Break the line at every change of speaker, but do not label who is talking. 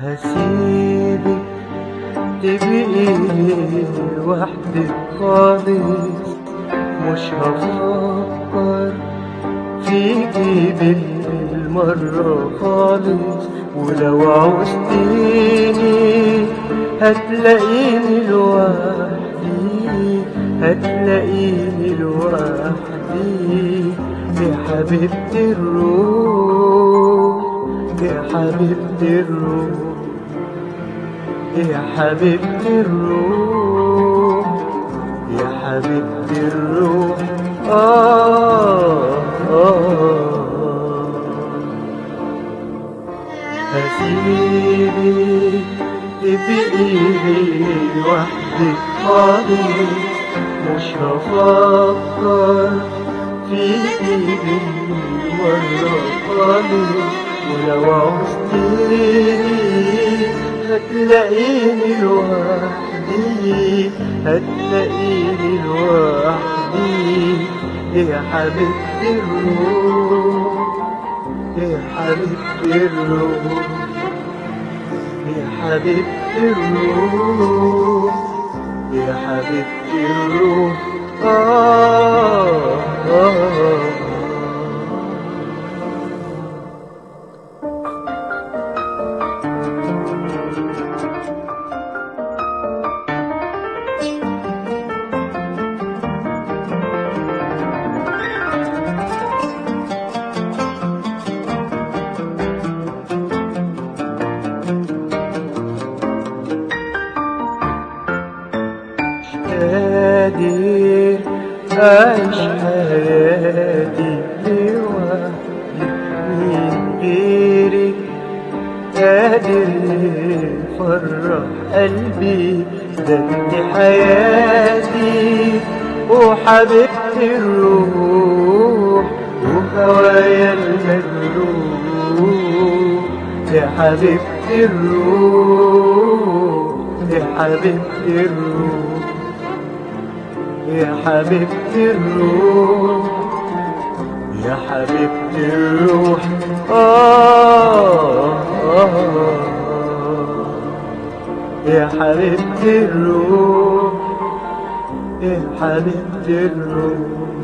هسيبك تبقي لوحدك خالص مش هفكر فيكي بالمرة خالص ولو عوزتيني هتلاقيني لوحدي هتلاقيني لوحدي يا حبيبتي الروح يا حبيبتي الروح يا حبيبتي الروح يا حبيبتي الروح آه آه هسيبك تبقي لوحدك خالص مش هفكر فيكي بالمرة خالص ولو عوزتيني هتلاقيني لوحدي هتلاقيني لوحدي يا حبيبتي الروح يا حبيبتي الروح يا حبيبتي الروح يا حبيبتي الروح آه آه قادر أعيش حياتي لوحدي من غيرك قادر يفرح قلبي ده انت حياتي وحبيبتي الروح وهوايا المجروح يا حبيبتي الروح يا حبيبتي الروح يا حبيبتي الروح يا حبيبتي الروح آه آه يا حبيبتي الروح يا حبيبتي الروح